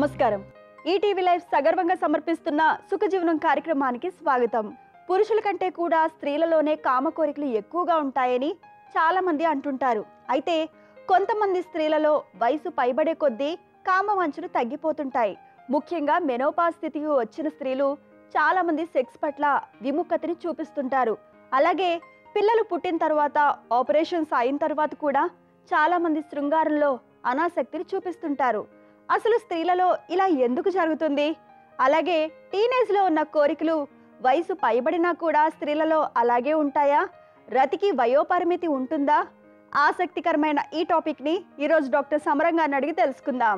నమస్కారం ETV live సగర్వంగా సమర్పిస్తున్న సుఖజీవనం కార్యక్రమానికి స్వాగతం పురుషుల కంటే కూడా స్త్రీలలోనే కామ కోరికలు ఎక్కువగా ఉంటాయని చాలా మంది అంటుంటారు అయితే కొంతమంది స్త్రీలలో వయసు పైబడే కొద్దీ కామ వంచులు తగ్గిపోతుంటాయి ముఖ్యంగా మెనోపా స్థితికి వచ్చిన స్త్రీలు చాలా మంది సెక్స్ పట్ల విముఖతని చూపిస్తుంటారు అలాగే పిల్లలు పుట్టిన తర్వాత ఆపరేషన్స్ అయిన తర్వాత కూడా చాలా మంది శృంగారంలో అనాసక్తిని చూపిస్తుంటారు అసలు స్త్రీలలో ఇలా ఎందుకు జరుగుతుంది అలాగే టీనేజ్ లో ఉన్న కోరికలు వయసు పైబడినా కూడా స్త్రీలలో అలాగే ఉంటాయా రతికి వయోపరిమితి ఉంటుందా ఆసక్తికరమైన ఈ టాపిక్ ని ఈరోజు డాక్టర్ సమరం గారిని అడిగి తెలుసుకుందాం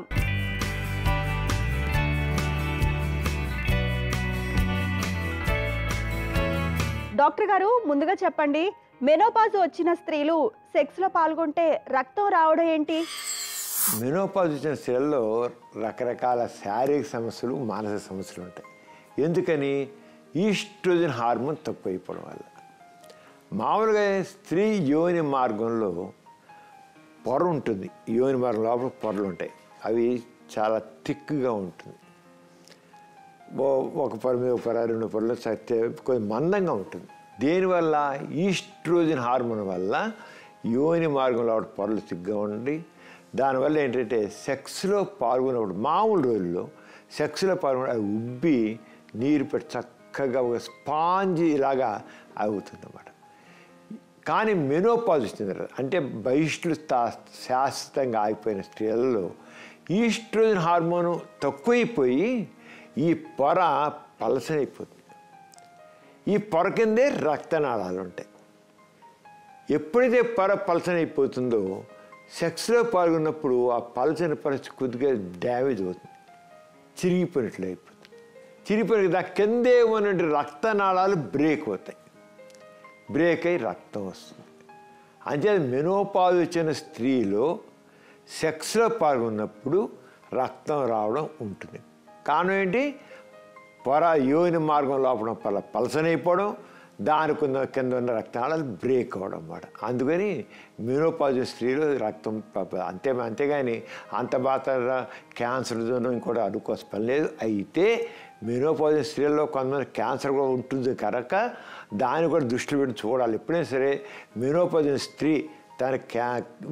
డాక్టర్ గారు ముందుగా చెప్పండి మెనోపాజ్ వచ్చిన స్త్రీలు సెక్స్ లో పాల్గొంటే రక్తం రావడం ఏంటి మెనోపాజ్ వచ్చిన స్త్రీలలో రకరకాల శారీరక సమస్యలు మానసిక సమస్యలు ఉంటాయి ఎందుకని ఈస్ట్రోజన్ హార్మోన్ తక్కువైపోవడం వల్ల మామూలుగా స్త్రీ యోని మార్గంలో పొర ఉంటుంది యోని మార్గం లోపల పొరలు ఉంటాయి అవి చాలా థిక్గా ఉంటుంది ఓ- ఒక పొర మీద ఒక పొర రెండు పొరలు సత్య కొంచెం మందంగా ఉంటుంది దేనివల్ల ఈస్ట్రోజన్ హార్మోన్ వల్ల యోని మార్గంలో ఒకటి పొరలు తిగ్గా ఉండి దానివల్ల ఏంటంటే సెక్స్లో పాల్గొన్నప్పుడు మామూలు రోజుల్లో సెక్స్లో పాల్గొన్న అవి ఉబ్బి నీరు పెట్టి చక్కగా ఒక స్పాంజి ఇలాగా అవుతుందన్నమాట కానీ మెనోపాజ్ వచ్చింది తర్వాత అంటే బహిష్టులు తా- శాశ్వతంగా ఆగిపోయిన స్త్రీలలో ఈస్ట్రోజన్ హార్మోను తక్కువైపోయి ఈ పొర పలసనైపోతుంది ఈ పొర కిందే రక్తనాళాలు ఉంటాయి ఎప్పుడైతే పొర పలసనైపోతుందో సెక్స్లో పాల్గొన్నప్పుడు ఆ పలచని పరిస్థితి కొద్దిగా డ్యామేజ్ అవుతుంది చిరిగిపోయినట్లు అయిపోతుంది చిరిగిపోయిన దాని కిందే ఉన్నటువంటి రక్తనాళాలు బ్రేక్ అవుతాయి బ్రేక్ అయి రక్తం వస్తుంది అంటే మెనోపాజ్ వచ్చిన స్త్రీలో సెక్స్లో పాల్గొన్నప్పుడు రక్తం రావడం ఉంటుంది కారణం ఏంటి పొర యోని మార్గం లోపల పల పలసనైపోవడం దానికి ఉన్న కింద ఉన్న రక్తనాళాలు బ్రేక్ అవ్వడం అన్నమాట అందుకని మెనోపాజ్ స్త్రీలో రక్తం ప- ప- అంతే అంతేగాని అంత మాత్రం క్యాన్సర్ ఇంకోటి అనుకోసం పని లేదు అయితే మెనోపాజ్ స్త్రీల్లో కొంతమంది క్యాన్సర్ కూడా ఉంటుంది కనుక దాన్ని కూడా దృష్టిలో పెట్టి చూడాలి ఎప్పుడైనా సరే మెనోపాజ్ స్త్రీ తన క్యా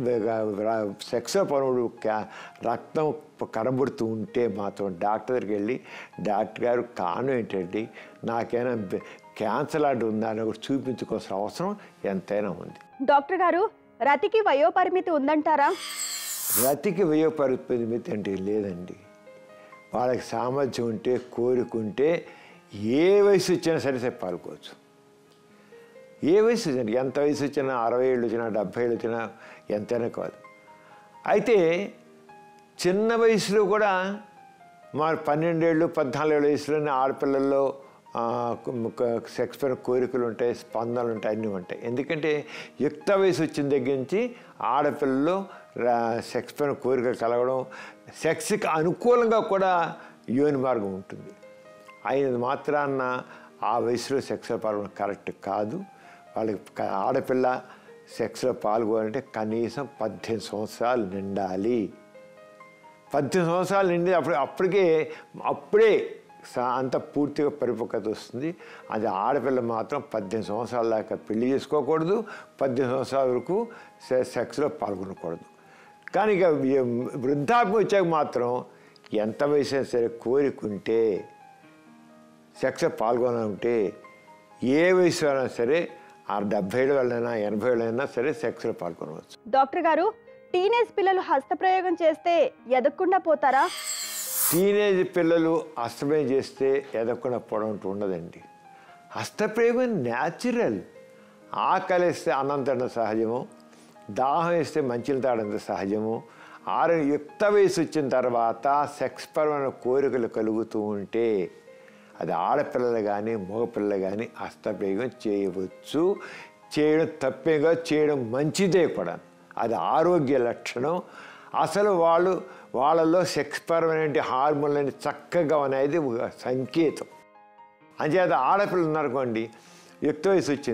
సెక్స్ పనుడు క్యా రక్తం కనబడుతూ ఉంటే మాత్రం డాక్టర్ దగ్గరికి వెళ్ళి డాక్టర్ గారు కారణం ఏంటండి నాకైనా బె- క్యాన్సర్ లాంటి ఉందా అని ఒకటి చూపించుకోవాల్సిన అవసరం ఎంతైనా ఉంది డాక్టర్ గారు రతికి వయోపరిమితి ఉందంటారా రతికి వ్యయ పరిమితి అంటే లేదండి వాళ్ళకి సామర్థ్యం ఉంటే కోరిక ఉంటే ఏ వయసు వచ్చినా సరే సరే పాల్గొవచ్చు ఏ వయసు వచ్చినా ఎంత వయసు వచ్చినా అరవై ఏళ్ళు వచ్చినా డెబ్భై ఏళ్ళు వచ్చినా ఎంతైనా కాదు అయితే చిన్న వయసులో కూడా మా పన్నెండేళ్ళు పద్నాలుగేళ్ళ వయసులోనే ఆడపిల్లల్లో ఆ, క- సెక్స్ పైన కోరికలు ఉంటాయి స్పందనలు ఉంటాయి అన్నీ ఉంటాయి ఎందుకంటే యుక్త వయసు వచ్చిన దగ్గర నుంచి ఆడపిల్లల్లో రా- సెక్స్ పైన కోరిక కలగడం సెక్స్కి అనుకూలంగా కూడా యోని మార్గం ఉంటుంది అయినది మాత్రాన్న ఆ వయసులో సెక్స్లో పాల్గొనడం కరెక్ట్ కాదు వాళ్ళకి క- ఆడపిల్ల సెక్స్లో పాల్గొనాలంటే కనీసం పద్దెనిమిది సంవత్సరాలు నిండాలి పద్దెనిమిది సంవత్సరాలు నిండి అప్పుడు అప్పటికే అప్పుడే సా- అంత పూర్తిగా పరిపక్వత వస్తుంది అది ఆడపిల్ల మాత్రం పద్దెనిమిది సంవత్సరాల దాకా పెళ్లి చేసుకోకూడదు పద్దెనిమిది సంవత్సరాల వరకు సె- సెక్స్లో పాల్గొనకూడదు కానీ ఇక ఈ వృద్ధాప్యం వచ్చాక మాత్రం ఎంత వయసు అయినా సరే కోరికుంటే సెక్స్ పాల్గొనాలంటే ఏ వయసు అయినా సరే ఆ డెబ్భై ఏళ్ళు వాళ్ళైనా ఎనభై ఏళ్ళైనా సరే సెక్స్లో పాల్గొనవచ్చు డాక్టర్ గారు టీనేజ్ పిల్లలు హస్తప్రయోగం చేస్తే ఎదగకుండా పోతారా టీనేజ్ పిల్లలు హస్తప్రయోగం చేస్తే ఎదగకుండా పోవడం అంటూ ఉండదండి హస్తప్రయోగం న్యాచురల్ ఆకలి వేస్తే అన్నం తినడం సహజము దాహం వేస్తే మంచిలు తాగడం సహజము ఆరు యుక్త వయసు వచ్చిన తర్వాత సెక్స్ పరమైన కోరికలు కలుగుతూ ఉంటే అది ఆడపిల్లలు కానీ మగపిల్లలు కానీ హస్తప్రయోగం చేయవచ్చు చేయడం తప్పేగా చేయడం మంచిదే కూడా అది ఆరోగ్య లక్షణం అసలు వాళ్ళు వాళ్ళలో సెక్స్ పరమైన హార్మోన్లు అనేది చక్కగా అనేది ఒక సంకేతం అంచేత ఆడపిల్లలు ఉన్నారనుకోండి యుక్త వయసు వచ్చింది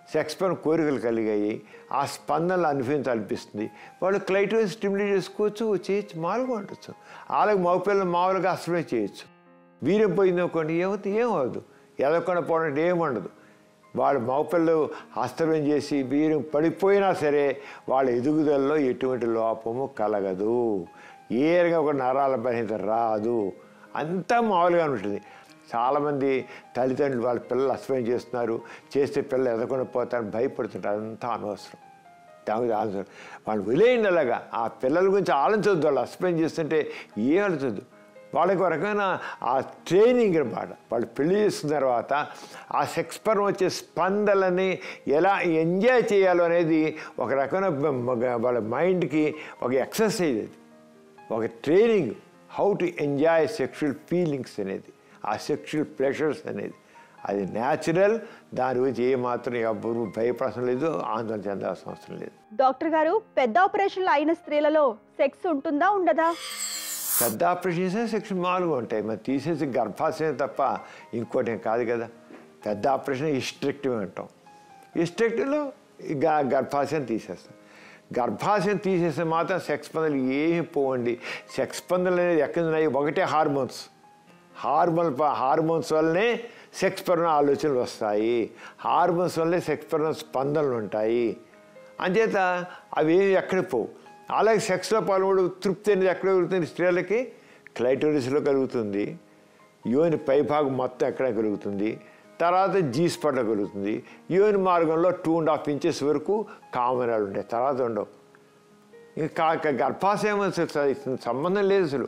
సెక్స్ పైన కోరికలు కలిగాయి ఆ స్పందనలు అనుభవించాలనిపిస్తుంది వాళ్ళు క్లైటోస్ స్టిమ్యులేట్ చేసుకోవచ్చు చేయొచ్చు మామూలుగా ఉండొచ్చు వాళ్ళకి మగపిల్లలు మామూలుగా అసలే చేయొచ్చు వీర్యం పోయింది అనుకోండి ఏమవుతుంది ఏమవదు ఎదగకుండా పోవడం అంటే ఏముండదు వాళ్ళు మగపిల్లలు హస్తమయం చేసి వీర్యం పడిపోయినా సరే వాళ్ళ ఎదుగుదలలో ఎటువంటి లోపము కలగదు ఏరుగా ఒక నరాల బలహీనత రాదు అంతా మామూలుగా ఉంటుంది చాలామంది తల్లిదండ్రులు వాళ్ళ పిల్లలు అసమయం చేస్తున్నారు చేస్తే పిల్లలు ఎదగకుండా పోతారని భయపడుతుంటారు అదంతా అనవసరం దానికి ఆలోచన వాళ్ళు వదిలేయండి అలాగా ఆ పిల్లల గురించి ఆలోచించవద్దు వాళ్ళు అసమయం చేస్తుంటే ఏం ఆలోచద్దు వాళ్ళకి ఒక రకమైన ఆ ట్రైనింగ్ అనమాట వాళ్ళు పెళ్లి చేసిన తర్వాత ఆ సెక్స్ పరం వచ్చే స్పందలని ఎలా ఎంజాయ్ చేయాలో అనేది ఒక రకమైన బ- వాళ్ళ మైండ్కి ఒక ఎక్సర్సైజ్ అది ఒక training how to enjoy sexual feelings అనేది ఆ సెక్షువల్ ప్లెషర్స్ అనేది అది న్యాచురల్ దాని గురించి ఏమాత్రం ఎవ్వరూ భయపడాల్సిన లేదు ఆందోళన చెందాల్సిన అవసరం లేదు డాక్టర్ గారు పెద్ద ఆపరేషన్లు అయిన స్త్రీలలో సెక్స్ ఉంటుందా ఉండదా పెద్ద ఆపరేషన్ చేసే సెక్షన్ మామూలుగా ఉంటాయి మరి తీసేసి గర్భాశయం తప్ప ఇంకోటి ఏం కాదు కదా పెద్ద ఆపరేషన్ హిస్ట్రెక్టివ్ అంటాం హిస్ట్రెక్టివ్లో గ గర్భాశయం తీసేస్తాం గర్భాశయం తీసేస్తే మాత్రం సెక్స్ స్పందనలు ఏమి పోవండి సెక్స్ స్పందనలు అనేది ఎక్కడ ఉన్నాయి ఒకటే హార్మోన్స్ హార్మోన్ ప- హార్మోన్స్ వల్లనే సెక్స్ పరణ ఆలోచనలు వస్తాయి హార్మోన్స్ వల్లనే సెక్స్ పరణ స్పందనలు ఉంటాయి అంచేత అవి ఏమి ఎక్కడ పోవు అలాగే సెక్స్లో పాల్గొడు తృప్తి అనేది ఎక్కడ కలుగుతుంది స్త్రీలకి క్లైటోరిస్లో కలుగుతుంది యోని పైభాగం మొత్తం ఎక్కడ కలుగుతుంది తర్వాత జీ స్పాట్లో కలుగుతుంది యోని మార్గంలో టూ అండ్ హాఫ్ ఇంచెస్ వరకు కామనాలు ఉంటాయి తర్వాత ఉండవు ఇంకా కా- గర్భాశయం అసలు సంబంధం లేదు అసలు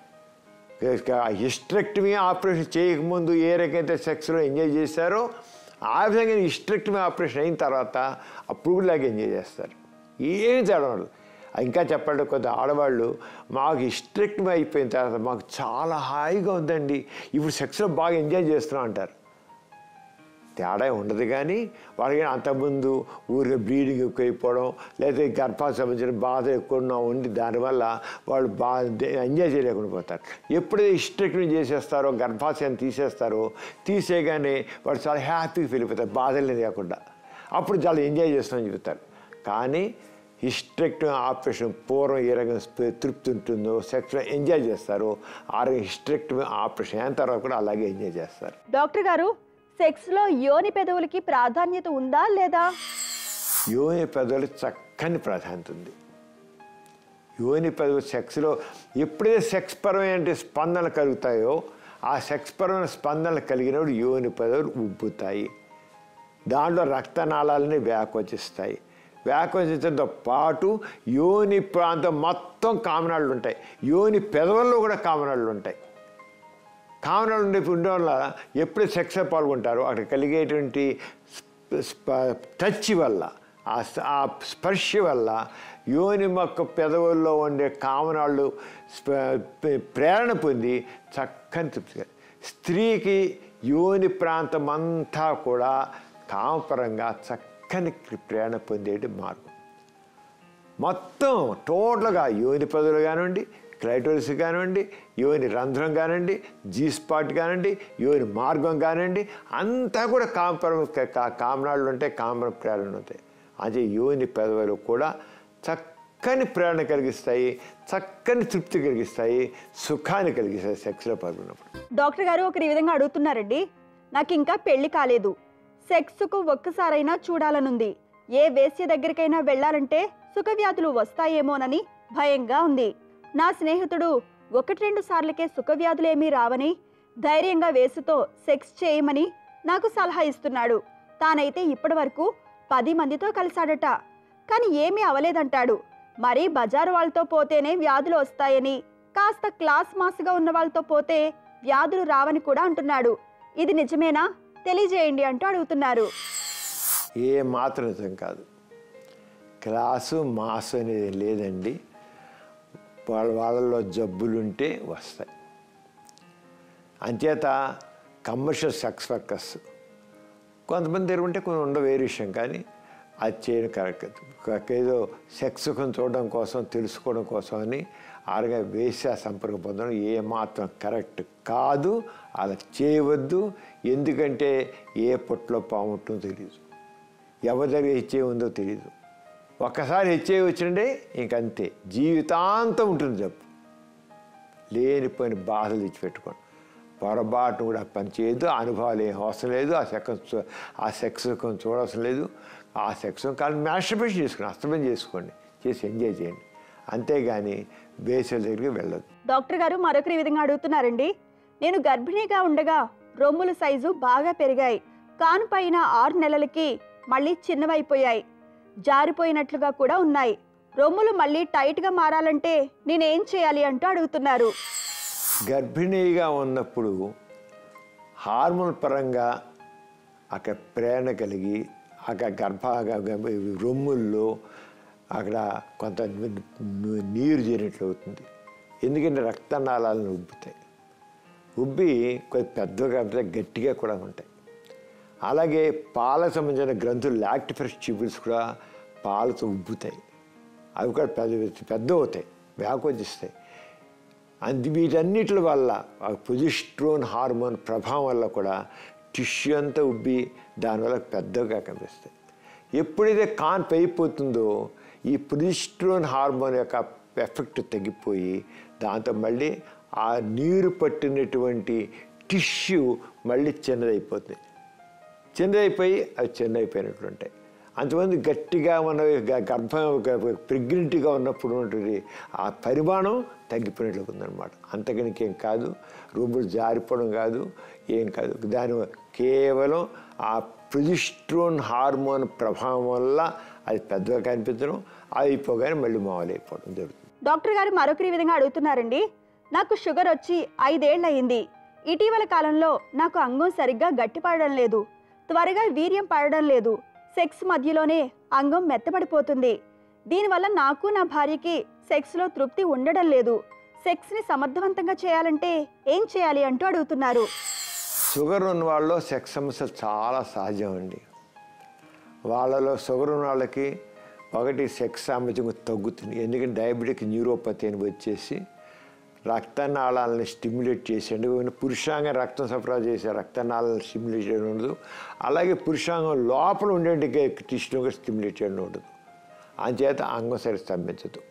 హిస్ట్రెక్టమీ ఆపరేషన్ చేయకముందు ఏ రకైతే సెక్స్లో ఎంజాయ్ చేశారో ఆ విధంగా హిస్ట్రెక్టమీ ఆపరేషన్ అయిన తర్వాత అప్పుడు కూడా ఇలాగే ఎంజాయ్ చేస్తారు ఏం తేడా ఉండదు ఇంకా చెప్పండి కొంత ఆడవాళ్ళు మాకు హిస్ట్రెక్టమీ అయిపోయిన తర్వాత మాకు చాలా హాయిగా ఉందండి ఇప్పుడు సెక్స్లో బాగా ఎంజాయ్ చేస్తున్నాం అంటారు తేడా ఉండదు కానీ వాళ్ళకి అంతకుముందు ఊరికే బ్లీడింగ్ ఎక్కువైపోవడం లేదా గర్భాశయ సంబంధించిన బాధ ఎక్కువ ఉండి దానివల్ల వాళ్ళు బాగా ఎంజాయ్ చేయలేకుండా పోతారు ఎప్పుడైతే హిస్టెక్టమీ చేసేస్తారో గర్భాశయం తీసేస్తారో తీసేయగానే వాళ్ళు చాలా హ్యాపీగా ఫీల్ అయిపోతారు బాధలు లేకుండా అప్పుడు చాలా ఎంజాయ్ చేస్తామని చెబుతారు కానీ హిస్టెక్టమీ ఆపరేషన్ పూర్వం ఏ రకంగా స్ప- తృప్తి ఉంటుందో సెక్స్లో ఎంజాయ్ చేస్తారో ఆ రకంగా హిస్టెక్టమీ ఆపరేషన్ అయిన తర్వాత కూడా అలాగే ఎంజాయ్ చేస్తారు డాక్టర్ గారు సెక్స్లో యోని పెదవులకి ప్రాధాన్యత ఉందా లేదా యోని పెదవులు చక్కని ప్రాధాన్యత ఉంది యోని పెదవులు సెక్స్లో ఎప్పుడైతే సెక్స్ పరమైన స్పందనలు కలుగుతాయో ఆ సెక్స్ పరమైన స్పందనలు కలిగినప్పుడు యోని పెదవులు ఉబ్బుతాయి దాంట్లో రక్తనాళాలని వ్యాకోచిస్తాయి వ్యాకోచించడంతో పాటు యోని ప్రాంతం మొత్తం కామనాళ్ళు ఉంటాయి యోని పెదవుల్లో కూడా కామనాళ్ళు ఉంటాయి కామనాలు ఉండే ఉండడం వల్ల ఎప్పుడు సెక్స్ పాల్గొంటారో అక్కడ కలిగేటువంటి స్ప- స్ప- టచ్ వల్ల ఆ స- ఆ స్పర్శ వల్ల యోని మొక్క పెదవుల్లో ఉండే కామనాళ్ళు స్ప- ప్రే- ప్రేరణ పొంది చక్కని తృప్తిగా స్త్రీకి యోని ప్రాంతం అంతా కూడా కామపరంగా చక్కని ప్రేరణ పొందేటి మార్గం మొత్తం టోటల్గా యోని పదులు కానివ్వండి క్లైటోరిస్ కానివ్వండి యోని రంధ్రం కానివ్వండి జీ స్పాట్ కానివ్వండి యోని మార్గం కానివ్వండి అంతా కూడా కామపరం కామనాళ్ళు ఉంటాయి కామర ప్రేరణ ఉంటాయి అదే యోని పెదవులు కూడా చక్కని ప్రేరణ కలిగిస్తాయి చక్కని తృప్తి కలిగిస్తాయి సుఖాన్ని కలిగిస్తాయి సెక్స్లో పాల్గొన్నప్పుడు డాక్టర్ గారు ఒకరి ఈ విధంగా అడుగుతున్నారండి నాకు ఇంకా పెళ్లి కాలేదు సెక్స్కు ఒక్కసారైనా చూడాలనుంది ఏ వేశ్య దగ్గరికైనా వెళ్ళాలంటే సుఖవ్యాధులు వస్తాయేమోనని భయంగా ఉంది నా స్నేహితుడు ఒకటి రెండు సార్లకే సుఖవ్యాధులేమీ రావని ధైర్యంగా వేసుతో సెక్స్ చేయమని నాకు సలహా ఇస్తున్నాడు తానైతే ఇప్పటి వరకు పది మందితో కలిశాడట కానీ ఏమీ అవలేదంటాడు మరీ బజారు వాళ్ళతో పోతేనే వ్యాధులు వస్తాయని కాస్త క్లాస్ మాస్గా ఉన్న వాళ్ళతో పోతే వ్యాధులు రావని కూడా అంటున్నాడు ఇది నిజమేనా తెలియజేయండి అంటూ అడుగుతున్నారు ఏ మాత్రం నిజం కాదు క్లాసు మాసు అనేది లేదండి వాళ్ళ వాళ్ళలో జబ్బులుంటే వస్తాయి అంచేత కమర్షియల్ సెక్స్ వర్కర్స్ కొంతమంది దగ్గర ఉంటే కొన్ని ఉండవు వేరే విషయం కానీ అది చేయడం కరెక్ట్ కాదు. ఏదో సెక్స్ సుఖం చూడడం కోసం తెలుసుకోవడం కోసం అని ఆరుగా వేసే సంపర్క పొందడం ఏమాత్రం కరెక్ట్ కాదు అలా చేయవద్దు ఎందుకంటే ఏ పొట్లో పాము ఉంటుందో తెలియదు ఎవరి దగ్గర హెచ్ఐవి ఉందో తెలియదు ఒక్కసారి హెచ్ఐవి వచ్చినంటే ఇంకంతే జీవితాంతం ఉంటుంది జబ్బు లేనిపోయిన బాధలు తెచ్చిపెట్టుకోండి పొరపాటు కూడా పని చేయొద్దు ఆ అనుభవాలు ఏం అవసరం లేదు ఆ సెక్స్ ఆ సెక్స్ చూడవసరం లేదు ఆ సెక్స్ కానీ మ్యాస్టర్బేషన్ చేసుకోండి అస్తమం చేసుకోండి చేసి ఎంజాయ్ చేయండి అంతేగాని బేసల దగ్గరికి వెళ్ళదు డాక్టర్ గారు మరొకరి విధంగా అడుగుతున్నారండి నేను గర్భిణీగా ఉండగా రొమ్ముల సైజు బాగా పెరిగాయి కాను పైన ఆరు నెలలకి మళ్ళీ చిన్నవైపోయాయి జారిపోయినట్లుగా కూడా ఉన్నాయి రొమ్ములు మళ్ళీ టైట్గా మారాలంటే నేనేం చేయాలి అంటూ అడుగుతున్నారు గర్భిణీగా ఉన్నప్పుడు హార్మోన్ పరంగా అక్కడ ప్రేరణ కలిగి అక్కడ గర్భ రొమ్ముల్లో అక్కడ కొంత ని- నీరు చేరినట్లు అవుతుంది ఎందుకంటే రక్తనాళాలను ఉబ్బుతాయి ఉబ్బి కొంచెం పెద్దగా ఉంటాయి, గట్టిగా కూడా ఉంటాయి అలాగే పాలకు సంబంధించిన గ్రంథులు లాక్టిఫరస్ ట్యూబుల్స్ కూడా పాలతో ఉబ్బుతాయి అవి కూడా పెద్ద పెద్ద అవుతాయి వ్యాకోచిస్తాయి అందు వీటన్నిటి వల్ల ఆ పొజిస్ట్రోన్ హార్మోన్ ప్రభావం వల్ల కూడా టిష్యూ అంతా ఉబ్బి దానివల్ల పెద్దగా కనిపిస్తాయి ఎప్పుడైతే కాన్పు అయిపోతుందో ఈ పొజిస్ట్రోన్ హార్మోన్ యొక్క ఎఫెక్ట్ తగ్గిపోయి దాంతో మళ్ళీ ఆ నీరు పట్టినటువంటి టిష్యూ మళ్ళీ చిన్నదైపోతుంది చిన్నదైపోయి అవి చిన్నదైపోయినట్లు ఉంటాయి అంతమంది గట్టిగా ఉన్న గ- గర్భం ప్రెగ్నెంట్గా ఉన్నప్పుడు ఉన్నటువంటి ఆ పరిమాణం తగ్గిపోయినట్లు ఉందన్నమాట అంతకని ఇంకేం కాదు రూములు జారిపోవడం కాదు ఏం కాదు దాని కేవలం ఆ ప్రొజిస్ట్రోన్ హార్మోన్ ప్రభావం వల్ల అది పెద్దగా కనిపించడం అది అయిపోగానే మళ్ళీ మామూలు అయిపోవడం జరుగుతుంది డాక్టర్ గారు మరొకరి విధంగా అడుగుతున్నారండి నాకు షుగర్ వచ్చి ఐదేళ్ళు అయింది ఇటీవల కాలంలో నాకు అంగం సరిగ్గా గట్టిపడడం లేదు త్వరగా వీర్యం పడడం లేదు సెక్స్ మధ్యలోనే అంగం మెత్తబడిపోతుంది దీనివల్ల నాకు నా భార్యకి సెక్స్లో తృప్తి ఉండడం లేదు సెక్స్ని సమర్థవంతంగా చేయాలంటే ఏం చేయాలి అంటూ అడుగుతున్నారు షుగర్ ఉన్న వాళ్ళలో సెక్స్ సమస్యలు చాలా సహజం అండి వాళ్ళలో షుగర్ ఉన్న వాళ్ళకి ఒకటి సెక్స్ సామర్థ్యం తగ్గుతుంది ఎందుకంటే డయాబెటిక్ న్యూరోపతి అని వచ్చేసి రక్తనాళాలను స్టిమ్యులేట్ చేసేయండి ఏమైనా పురుషాంగం రక్తం సరఫరా చేసే రక్తనాళాలను స్టిమ్యులేట్ చేయడం ఉండదు అలాగే పురుషాంగం లోపల ఉండే టిష్యూ కూడా స్టిమ్యులేట్ చేయడం ఉండదు అంచేత అంగం సరి స్తంభించదు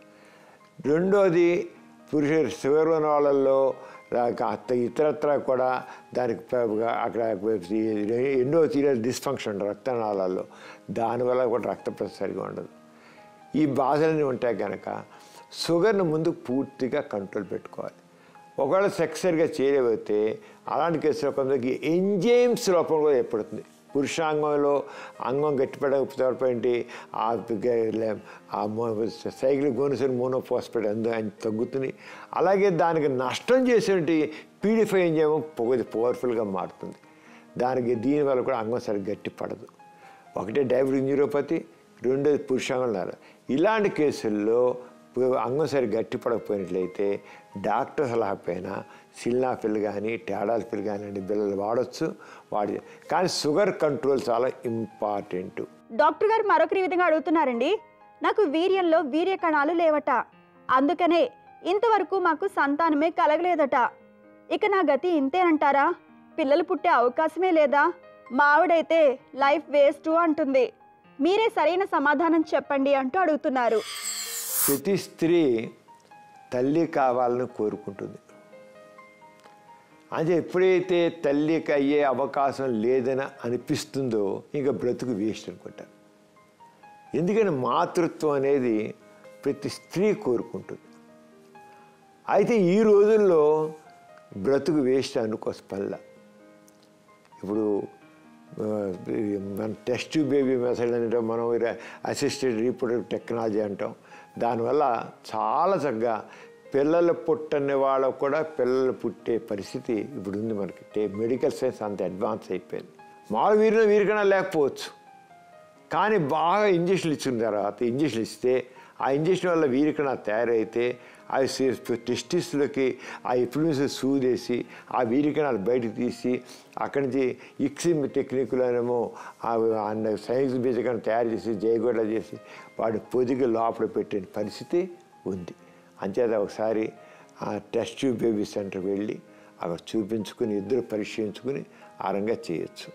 రెండోది పురుష షుగర్ ఉన్న వాళ్ళల్లో రా- అత్త ఇతరత్ర కూడా దానికి ప- అక్కడ ఎన్నో తీరే డిస్ఫంక్షన్ ఉంటుంది రక్తనాళాల్లో దానివల్ల కూడా రక్త ప్రసరణ సరిగా ఉండదు ఈ బాధలన్నీ ఉంటాయి కనుక షుగర్ని ముందు పూర్తిగా కంట్రోల్ పెట్టుకోవాలి ఒకవేళ సెక్స్ సరిగా చేయలేకపోతే అలాంటి కేసులో కొందరికి ఎంజైమ్స్ లోపం కూడా ఏర్పడుతుంది పురుషాంగంలో అంగం గట్టిపడకపోతే ఆ గ- ఆ సైకిల్ గోనుసరి మోనోఫాస్ఫేట్ అందు ఆయన తగ్గుతుంది అలాగే దానికి నష్టం చేసేటువంటి పీడిఫై ఎంజైమ్ పొగది పవర్ఫుల్గా మారుతుంది దానికి దీనివల్ల కూడా అంగం సరిగ్గా గట్టి పడదు ఒకటే డయాబెటిక్ న్యూరోపతి రెండోది పురుషాంగం లారా ఇలాంటి కేసుల్లో పు- అంగం సరి గట్టిపడకపోయినట్లయితే డాక్టర్ సలహా పైన సిల్నాఫిల్ కానీ టాడాల్ఫిల్ కానీ బిల్లలు వాడచ్చు వాడి కానీ షుగర్ కంట్రోల్ చాలా ఇంపార్టెంట్ డాక్టర్ గారు మరొకరి విధంగా అడుగుతున్నారండి నాకు వీర్యంలో వీర్య కణాలు లేవట అందుకనే ఇంతవరకు మాకు సంతానమే కలగలేదట ఇక నా గతి ఇంతేనంటారా పిల్లలు పుట్టే అవకాశమే లేదా మా ఆవిడైతే లైఫ్ వేస్ట్ అంటుంది మీరే సరైన సమాధానం చెప్పండి అంటూ అడుగుతున్నారు ప్రతి స్త్రీ తల్లి కావాలని కోరుకుంటుంది అది ఎప్పుడైతే తల్లికి అయ్యే అవకాశం లేదని అనిపిస్తుందో ఇంకా బ్రతుకు వేస్ట్ అనుకుంటారు ఎందుకని మాతృత్వం అనేది ప్రతి స్త్రీ కోరుకుంటుంది అయితే ఈ రోజుల్లో బ్రతుకు వేస్ట్ అనుకోసం పల్ల ఇప్పుడు ఆ, మన టెస్ట్ బేబీ మెథడ్ అంటే మనం అసిస్టెడ్ రీప్రొడక్టివ్ టెక్నాలజీ అంటాం దానివల్ల చాలా చక్కగా పిల్లలు పుట్టని వాళ్ళకు కూడా పిల్లలు పుట్టే పరిస్థితి ఇప్పుడు ఉంది మనకి టే- మెడికల్ సైన్స్ అంత అడ్వాన్స్ అయిపోయింది మామూలు వీరిలో వీరికైనా లేకపోవచ్చు కానీ బాగా ఇంజక్షన్లు ఇచ్చిన తర్వాత ఇంజక్షన్లు ఇస్తే ఆ ఇంజక్షన్ వల్ల వీరికణ తయారైతే ఆ టెస్టిస్లోకి ఆ ఇన్ఫ్లుయెన్స్ సూదేసి ఆ వీరికణాలు బయటకు తీసి అక్కడి నుంచి ఇక్సిమ్ టెక్నిక్లోనేమో ఆ సైన్స్ బీజకం తయారు చేసి జయగొడ్డ చేసి వాడి పొదిగి లోపల పెట్టిన పరిస్థితి ఉంది అంచేత ఒకసారి ఆ టెస్ట్ ట్యూబ్ బేబీ సెంటర్ వెళ్ళి అక్కడ చూపించుకుని ఇద్దరు పరిశీలించుకుని ఆ రంగా చేయొచ్చు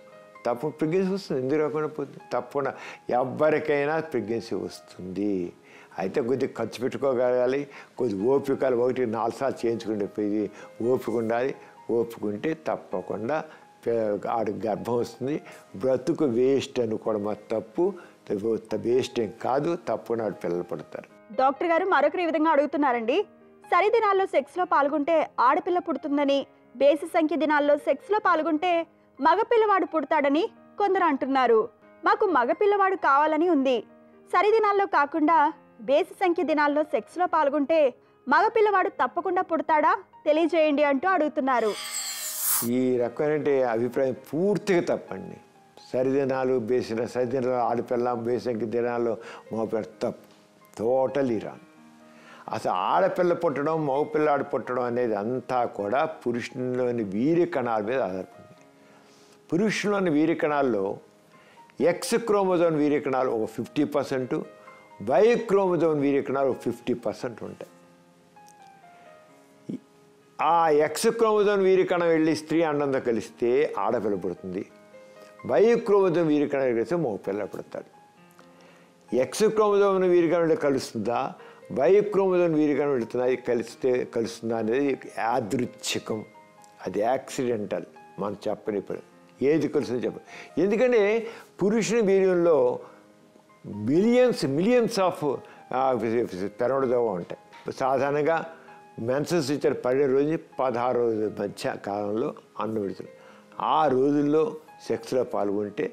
తప్ప ప్రెగ్నెన్సీ వస్తుంది ఎందుకు రాకుండా పోతుంది తప్పకుండా ఎవరికైనా ప్రెగ్నెన్సీ వస్తుంది అయితే కొద్దిగా ఖర్చు పెట్టుకోగలగాలి కొద్ది ఓపికలు ఒకటి నాలుగు సార్లు చేయించుకుంటే పోయి ఓపిక ఉండాలి ఓపిక ఉంటే తప్పకుండా పే- ఆడికి గర్భం వస్తుంది బ్రతుకు వేస్ట్ అనుకోవడం మా తప్పు వేస్ట్ ఏం కాదు తప్పకుండా ఆడు పిల్లలు పడతారు డాక్టర్ గారు మరొకరు ఈ విధంగా అడుగుతున్నారండి సరి దినాల్లో సెక్స్లో పాల్గొంటే ఆడపిల్ల పుడుతుందని బేసి సంఖ్య దినాల్లో సెక్స్లో పాల్గొంటే మగపిల్లవాడు పుడతాడని కొందరు అంటున్నారు మాకు మగపిల్లవాడు కావాలని ఉంది సరి దినాల్లో కాకుండా బేసి సంఖ్య దినాల్లో సెక్స్లో పాల్గొంటే మగపిల్లవాడు తప్పకుండా పుడతాడా తెలియజేయండి అంటూ అడుగుతున్నారు ఈ రకమైన అభిప్రాయం పూర్తిగా తప్పండి సరిదినాలు బేసిన సరిదినాలు ఆడపిల్ల బేసంకి దినాలు మగపిల్ల తప్పు టోటలీ రాంగ్ అసలు ఆడపిల్ల పుట్టడం మగపిల్లాడు పుట్టడం అనేది అంతా కూడా పురుషునిలోని వీర్య కణాల మీద ఆధారపడింది పురుషుల్లోని వీర్య కణాల్లో ఎక్స్ క్రోమోజోన్ వీర్య కణాలు ఒక ఫిఫ్టీ పర్సెంట్ వై క్రోమోజోన్ వీర్య కణాలు ఒక ఫిఫ్టీ పర్సెంట్ ఉంటాయి ఆ ఎక్స్ క్రోమోజోన్ వీరికణం వెళ్ళి స్త్రీ అండంతో కలిస్తే ఆడపిల్ల పుడుతుంది వై క్రోమోజోన్ వీరికణం కలిస్తే మగపిల్ల పుడతాడు ఎక్స్ క్రోమోజోన్ వీరికణం వెళ్ళి కలుస్తుందా వై క్రోమోజోన్ వీరికణం వెళుతుందా అది కలిస్తే కలుస్తుందా అనేది యాదృచ్ఛికం అది యాక్సిడెంటల్ మనం చెప్పని ఇప్పుడు ఏది కలుస్తుందో చెప్ప ఎందుకంటే పురుషుని వీర్యంలో మిలియన్స్ మిలియన్స్ ఆఫ్ పెరవడదోవ ఉంటాయి సాధారణంగా మెన్సెస్ ఇచ్చారు పన్నెండు రోజు పదహారు రోజుల మధ్య కాలంలో అన్నం పెడుతుంది ఆ రోజుల్లో సెక్స్లో పాల్గొంటే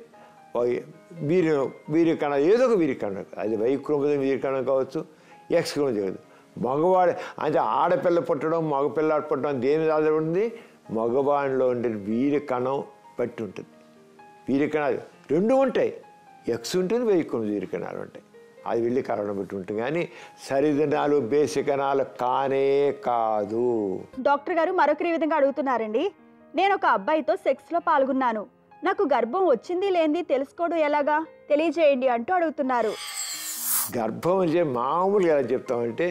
వీరి వీరికణ ఏదో ఒక వీరికణ అది వైక్రోమోజం వీరికణ కావచ్చు ఎక్స్ క్రోమోజం కాదు మగవాడు అంటే ఆడపిల్ల పుట్టడం మగపిల్లాడు పుట్టడం దేని మీద ఆధారపడి ఉంది మగవాడిలో ఉండే వీరి కణం బట్టి ఉంటుంది వీరి కణాలు రెండు ఉంటాయి ఎక్స్ ఉంటుంది వెయ్యి కొన్ని వీరి కణాలు ఉంటాయి అది వెళ్ళి కలవడం బట్టి ఉంటుంది కానీ సరిదినాలు బేసి కణాలు కానే కాదు డాక్టర్ గారు మరొకరి ఈ విధంగా అడుగుతున్నారండి నేను ఒక అబ్బాయితో సెక్స్లో పాల్గొన్నాను నాకు గర్భం వచ్చింది లేనిది తెలుసుకోవడం ఎలాగా తెలియజేయండి అంటూ అడుగుతున్నారు గర్భం అంటే మామూలుగా ఎలా చెప్తామంటే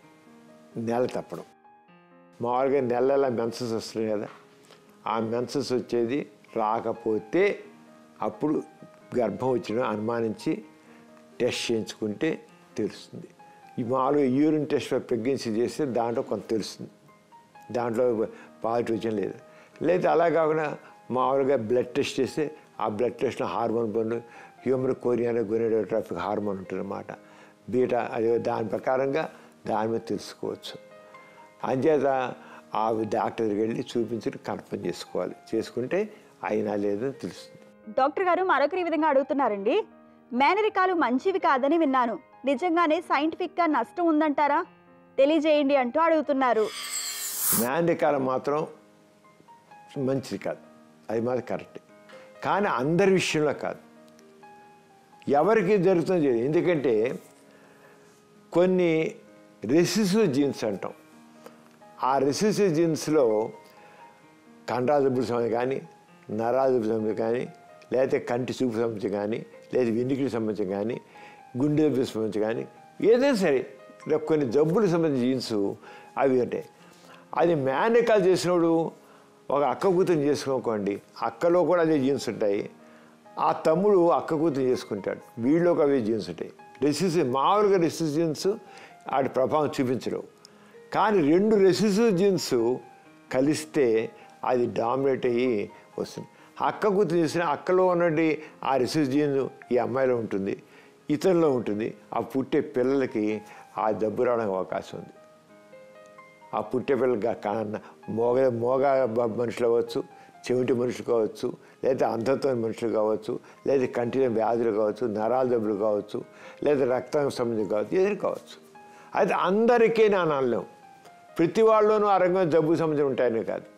నెల తప్పడం మామూలుగా నెల నెల మెన్సెస్ వస్తున్నాయి కదా ఆ మెన్సెస్ వచ్చేది రాకపోతే అప్పుడు గర్భం వచ్చిన అనుమానించి టెస్ట్ చేయించుకుంటే తెలుస్తుంది ఈ మామూలుగా యూరిన్ టెస్ట్ ప్రెగ్నెన్సీ చేస్తే దాంట్లో కొంత తెలుస్తుంది దాంట్లో పాజిటివ్ వచ్చిన లేదు లేదా అలా కాకుండా మామూలుగా బ్లడ్ టెస్ట్ చేస్తే ఆ బ్లడ్ టెస్ట్లో హార్మోన్ పనులు హ్యూమన్ కోరియాన గొనెడోట్రాఫిక్ హార్మోన్ ఉంటుందన్నమాట బీటా అది దాని ప్రకారంగా దాని మీద తెలుసుకోవచ్చు అంచేత ఆ డాక్టర్ దగ్గరికి వెళ్ళి చూపించి కన్ఫర్మ్ చేసుకోవాలి చేసుకుంటే అయినా లేదని తెలుస్తుంది డాక్టర్ గారు మరొకరి ఈ విధంగా అడుగుతున్నారండి మేనరికాలు మంచివి కాదని విన్నాను నిజంగానే సైంటిఫిక్గా నష్టం ఉందంటారా తెలియజేయండి అంటూ అడుగుతున్నారు మేనరికాలం మాత్రం మంచిది కాదు అది మాత్రం కరెక్ట్ కానీ అందరి విషయంలో కాదు ఎవరికి జరుగుతుందో తెలియదు ఎందుకంటే కొన్ని రెసిసివ్ జీన్స్ అంటాం ఆ రెసిసివ్ జీన్స్లో కండరాజబుల సమస్య కానీ నరాజబుల సమస్య కానీ లేకపోతే కంటి చూపు సమస్య కానీ లేదా వెన్నుకిడి సమస్య కానీ గుండె జబ్బుల సమస్య కానీ ఏదైనా సరే ఇలా కొన్ని జబ్బులకు సంబంధించిన జీన్స్ అవి ఉంటాయి అది మేనకాలు చేసినప్పుడు ఒక అక్క కూతురు చేసుకోకండి అక్కలో కూడా అదే జీన్స్ ఉంటాయి ఆ తమ్ముడు అక్క కూతురు చేసుకుంటాడు వీళ్ళలోకి అవే జీన్స్ ఉంటాయి రెసిసివ్ మామూలుగా రెసిసివ్ జీన్స్ వాటి ప్రభావం చూపించడం కానీ రెండు రెసిసివ్ జీన్స్ కలిస్తే అది డామినేట్ అయ్యి వస్తుంది అక్క కూతురు చేసిన అక్కలో ఉన్నటువంటి ఆ రెసిసివ్ జీన్ ఈ అమ్మాయిలో ఉంటుంది ఇతరులో ఉంటుంది ఆ పుట్టే పిల్లలకి ఆ జబ్బు రావడానికి అవకాశం ఉంది ఆ పుట్టే పిల్లలు కాన మోగ మోగ బ- మనుషులు అవ్వచ్చు చెవిటి మనుషులు కావచ్చు లేదా అంధత్వ మనుషులు కావచ్చు లేదా కంటి వ్యాధులు కావచ్చు నరాల జబ్బులు కావచ్చు లేదా రక్తం సంబంధించి కావచ్చు ఏదైనా కావచ్చు అయితే అందరికీ నా అనలేం ప్రతి వాళ్ళలోనూ ఆ రకమైన జబ్బు సంబంధించి ఉంటాయని కాదు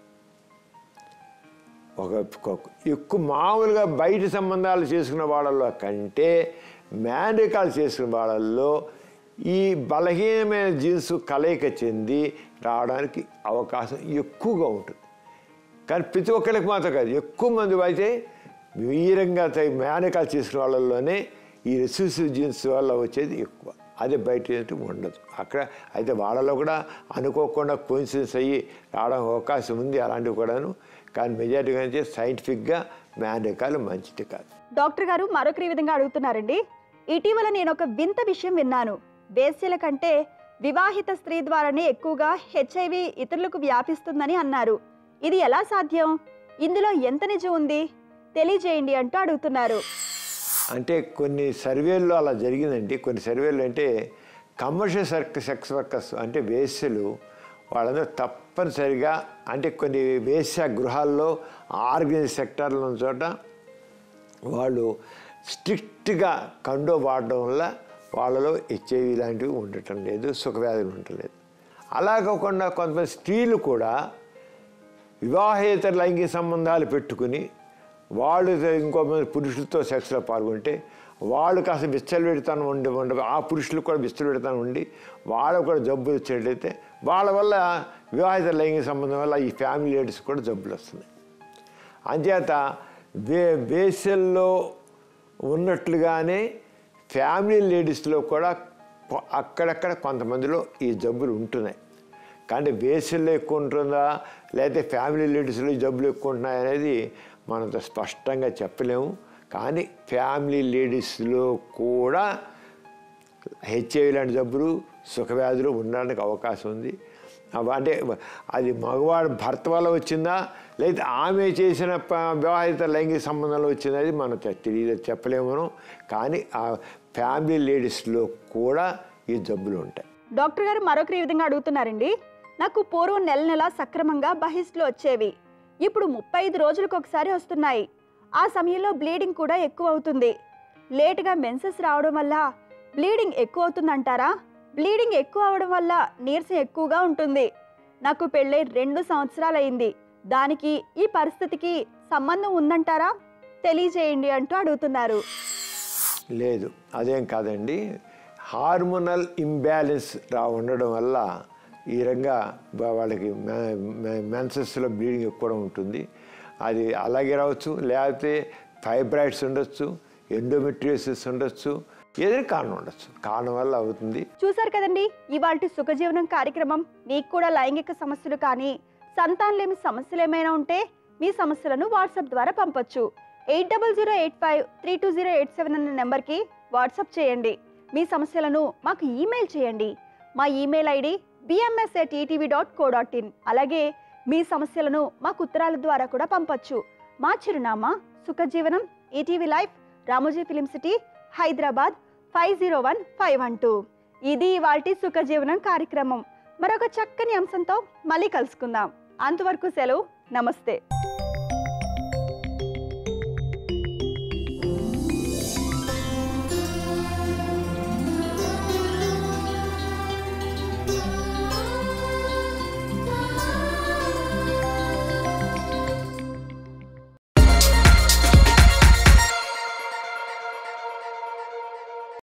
ఒక ఒక- ఎక్కువ మామూలుగా బయట సంబంధాలు చేసుకున్న వాళ్ళలో కంటే మ్యాన్రికాలు చేసుకున్న వాళ్ళల్లో ఈ బలహీనమైన జీన్స్ కలయిక చెంది రావడానికి అవకాశం ఎక్కువగా ఉంటుంది కానీ ప్రతి ఒక్కరికి మాత్రం కాదు ఎక్కువ మంది అయితే వీరంగా మేనకాలు చేసుకున్న వాళ్ళలోనే ఈ రెసిసివ్ జీన్స్ వల్ల వచ్చేది ఎక్కువ అదే బయట ఏంటి ఉండదు అక్కడ అయితే వాళ్ళలో కూడా అనుకోకుండా కోయిన్సిడెన్స్ అయ్యి రావడం అవకాశం ఉంది అలాంటివి కూడాను కానీ మెజారిటీగా అయితే సైంటిఫిక్గా మేనరికాలు మంచిది కాదు డాక్టర్ గారు మరొకరి విధంగా అడుగుతున్నారండి ఇటీవల నేను ఒక వింత విషయం విన్నాను వేశ్యల కంటే వివాహిత స్త్రీ ద్వారానే ఎక్కువగా హెచ్ఐవి ఇతరులకు వ్యాపిస్తుందని అన్నారు ఇది ఎలా సాధ్యం ఇందులో ఎంత నిజం ఉంది తెలియజేయండి అంటూ అడుగుతున్నారు అంటే కొన్ని సర్వేల్లో అలా జరిగిందండి కొన్ని సర్వేలు అంటే కమర్షియల్ సర్క్ సెక్స్ వర్కర్స్ అంటే వేశ్యలు వాళ్ళందరూ తప్పనిసరిగా అంటే కొన్ని వేశ్య గృహాల్లో ఆర్గనైజ్ సెక్టార్లో ఉన్న చోట వాళ్ళు స్ట్రిక్ట్గా కండో వాడడం వల్ల వాళ్ళలో హెచ్ఐవి లాంటివి ఉండటం లేదు సుఖవ్యాధులు ఉండటం లేదు అలా కాకుండా కొంతమంది స్త్రీలు కూడా వివాహేతర లైంగిక సంబంధాలు పెట్టుకుని వాళ్ళు ఇంకో మంది పురుషులతో సెక్స్లో పాల్గొంటే వాళ్ళు కాస్త విచ్చలవిడితనం ఉండి ఉండ ఆ పురుషులకు కూడా విచ్చలవిడితనం ఉండి వాళ్ళకు కూడా జబ్బులు వచ్చేటైతే వాళ్ళ వల్ల వివాహిత లైంగిక సంబంధం వల్ల ఈ ఫ్యామిలీ లేడీస్ కూడా జబ్బులు వస్తున్నాయి అంచేత వే వేసల్లో ఉన్నట్లుగానే ఫ్యామిలీ లేడీస్లో కూడా కొ- అక్కడక్కడ కొంతమందిలో ఈ జబ్బులు ఉంటున్నాయి కానీ వేసల్లో ఎక్కువ ఉంటుందా లేకపోతే ఫ్యామిలీ లేడీస్లో ఈ జబ్బులు ఎక్కువ ఉంటున్నాయి అనేది మనంత స్పష్టంగా చెప్పలేము కానీ ఫ్యామిలీ లేడీస్లో కూడా హెచ్ఐవి లాంటి జబ్బులు సుఖవ్యాధులు ఉండడానికి అవకాశం ఉంది అవ- అంటే అది మగవాడు భర్త వల్ల వచ్చిందా లేదా ఆమె చేసిన ప- వివాహిత లైంగిక సంబంధంలో వచ్చిందా అది మనం తె- తెలియదు చెప్పలేము మనం కానీ ఆ ఫ్యామిలీ లేడీస్లో కూడా ఈ జబ్బులు ఉంటాయి డాక్టర్ గారు మరొకరి ఈ విధంగా అడుగుతున్నారండి నాకు పూర్వం నెల నెల సక్రమంగా బహిష్లు వచ్చేవి ఇప్పుడు ముప్పై ఐదు రోజులకు ఒకసారి వస్తున్నాయి ఆ సమయంలో బ్లీడింగ్ కూడా ఎక్కువ అవుతుంది లేటుగా మెన్సెస్ రావడం వల్ల బ్లీడింగ్ ఎక్కువ అవుతుందంటారా బ్లీడింగ్ ఎక్కువ అవడం వల్ల నీరసం ఎక్కువగా ఉంటుంది నాకు పెళ్ళై రెండు సంవత్సరాలైంది దానికి ఈ పరిస్థితికి సంబంధం ఉందంటారా తెలియజేయండి అంటూ అడుగుతున్నారు లేదు అదేం కాదండి హార్మోనల్ ఇంబ్యాలెన్స్ రా ఉండడం వల్ల ఈ రంగా బా- వాళ్ళకి మెన్సెస్లో బ్లీడింగ్ ఎక్కువ ఉంటుంది అది అలాగే రావచ్చు లేకపోతే ఫైబ్రాయిడ్స్ ఉండొచ్చు ఎండోమెట్రియోసిస్ ఉండొచ్చు ఏదైనా కారణం ఉండొచ్చు కారణం వల్ల అవుతుంది చూశారు కదండి ఇవాల్టి సుఖజీవనం కార్యక్రమం మీకు కూడా లైంగిక సమస్యలు కానీ సంతానలేమి సమస్యలు ఏమైనా ఉంటే మీ సమస్యలను వాట్సాప్ ద్వారా పంపొచ్చు eight double zero eight five three two zero eight seven అనే నెంబర్కి వాట్సాప్ చేయండి మీ సమస్యలను మాకు ఈమెయిల్ చేయండి మా email ID BMS at ETV dot co dot in అలాగే మీ సమస్యలను మాకు ఉత్తరాల ద్వారా కూడా పంపొచ్చు మా చిరునామా Sukhajeevanam ETV life Ramoji film city Hyderabad five zero one five one two ఇది వాల్టి సుఖజీవనం కార్యక్రమం మరొక చక్కని అంశంతో మళ్ళీ కలుసుకుందాం అంతవరకు సెలవు నమస్తే